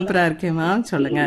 சூப்பரா இருக்கேம்மா சொல்லுங்க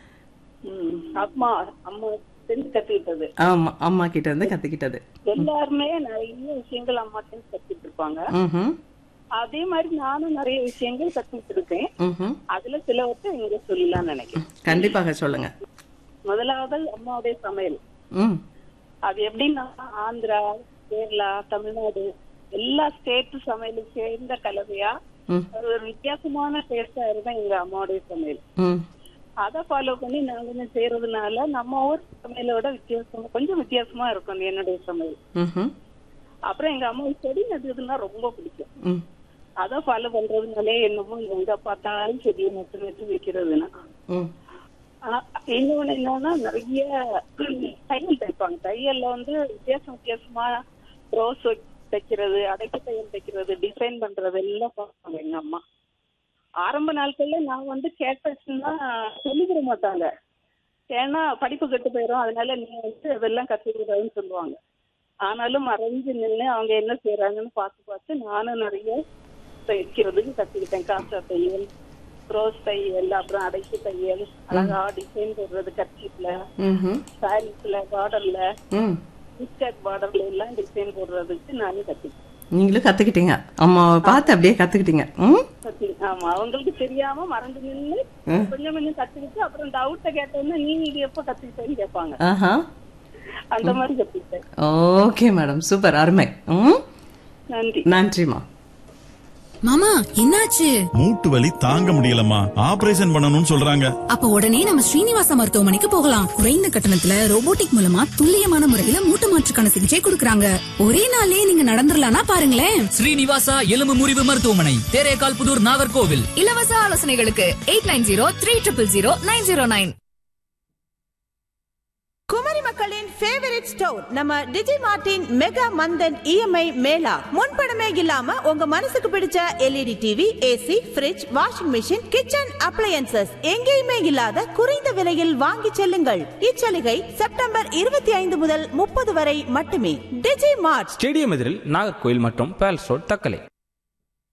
ம், அம்மா அம்மா செஞ்சு கத்துக்கிட்டது ஆமா அம்மா கிட்ட இருந்து கத்துக்கிட்டது எல்லாருமே நிறைய விஷயங்கள் அம்மா செஞ்சு கத்துக்கிட்டு இருப்பாங்க ம்ஹும். அதே மாதிரி நானும் நிறைய விஷயங்கள் கத்துக்கிட்டு இருக்கேன் ம்ஹும். அதுல சிலவற்றை இங்க சொல்லலாம் நினைக்கிறேன் கண்டிப்பாக சொல்லுங்க முதலாவது அம்மாவுடைய சமையல் ம் அது எப்படின்னா ஆந்திரா கேரளா தமிழ்நாடு எல்லா ஸ்டேட் சமையலும் சேர்ந்த கலவையா ம் அது ஒரு வித்தியாசமான டேஸ்டா இருந்தா எங்க அம்மாவுடைய சமையல் ம் அதை ஃபாலோ பண்ணி நான் கொஞ்சம் செய்யறதுனால நம்ம ஊர் சமையலோட வித்தியாசமா கொஞ்சம் வித்தியாசமா இருக்கும் என்னுடைய சமையல் ம்ஹும். அப்புறம் எங்க அம்மா செடி நடுறதுன்னா ரொம்ப பிடிக்கும் ம் அதை ஃபாலோ பண்றதுனாலே என்னமோ எங்க பார்த்தாலும் செடியை நட்டு நட்டு வைக்கிறதுனா ம் ஆஹ் இன்னொன்னு என்னன்னா நிறைய தையல் தைப்பாங்க தையல்ல வந்து வித்தியாசம் வித்தியாசமா ரோஸ் தைக்கிறது அடைப்பு தையல் தைக்கிறது டிசைன் பண்றது எல்லாம் பார்ப்பாங்க எங்க அம்மா ஆரம்ப நாட்கள்ல நான் வந்து கேட்டேன்னா சொல்லித் தர மாட்டாங்க ஏன்னா படிப்பு கெட்டு போயிடும் அதனால நீ வந்து அதெல்லாம் கத்துக்கூடாதுன்னு சொல்லுவாங்க ஆனாலும் மறைஞ்சு நின்று அவங்க என்ன செய்யறாங்கன்னு பார்த்து பார்த்து நானும் நிறைய தைக்கிறதுக்கு கத்துக்கிட்டேன் காசா தையல் ரோஸ் தையல் அப்புறம் அடைப்பு தையல் அழகா டிசைன் போடுறது கட்சிப்ல ம்ஹும். சாரீஸ்ல பார்டர்ல ம் பிஸ்கட் பார்டர்ல எல்லாம் டிசைன் போடுறதுக்கு நானும் கத்துக்கிட்டேன் நீங்களும் கத்துக்கிட்டீங்க அம்மாவை பார்த்து அப்படியே கத்துக்கிட்டீங்க ம் கத்து ஆமா அவங்களுக்கு தெரியாம மறந்து நின்று ம். கொஞ்சம் கொஞ்சம் கத்துக்கிட்டு அப்புறம் டவுட்ட கேட்டோம்னா நீ இது எப்ப கத்துக்கிட்டேன்னு கேட்பாங்க ஆஹா அந்த மாதிரி கத்துக்கிட்டேன் ஓகே மேடம் சூப்பர் அருமை ம் நன்றி நன்றிம்மா மாமா என்னாச்சு மூட்டு வலி தாங்க முடியலம்மா ஆபரேஷன் பண்ணணும்னு சொல்றாங்க அப்ப உடனே நம்ம ஸ்ரீனிவாச மருத்துவமனைக்கு போகலாம் குறைந்த கட்டணத்துல ரோபோட்டிக் மூலமா துல்லியமான முறையில மூட்டு மாற்றுக்கான சிகிச்சை கொடுக்கறாங்க ஒரே நாள்லயே நீங்க நடந்துடலாம்னா பாருங்களேன் ஸ்ரீனிவாசா எலும்பு முறிவு மருத்துவமனை தேரேகால் புதூர் நாகர்கோவில் இலவச ஆலோசனைகளுக்கு eight nine zero three triple zero nine zero nine Kumari மக்களின் ஃபேவரட் ஸ்டோர் நம்ம digi martin mega Manthan EMI mela முன்பணமே இல்லாம உங்க மனசுக்கு பிடிச்ச LED TV AC fridge washing machine kitchen appliances எங்கேயுமே இல்லாத குறைந்த விலையில் வாங்கி செல்லுங்கள் இச்சலுகை செப்டம்பர் இருபத்தி ஐந்து முதல் முப்பது வரை மட்டுமே டிஜி மார்ட் ஸ்டேடியம் எதிரில் நாகர்கோயில் மற்றும் பேலஸ் ரோட் தக்கலை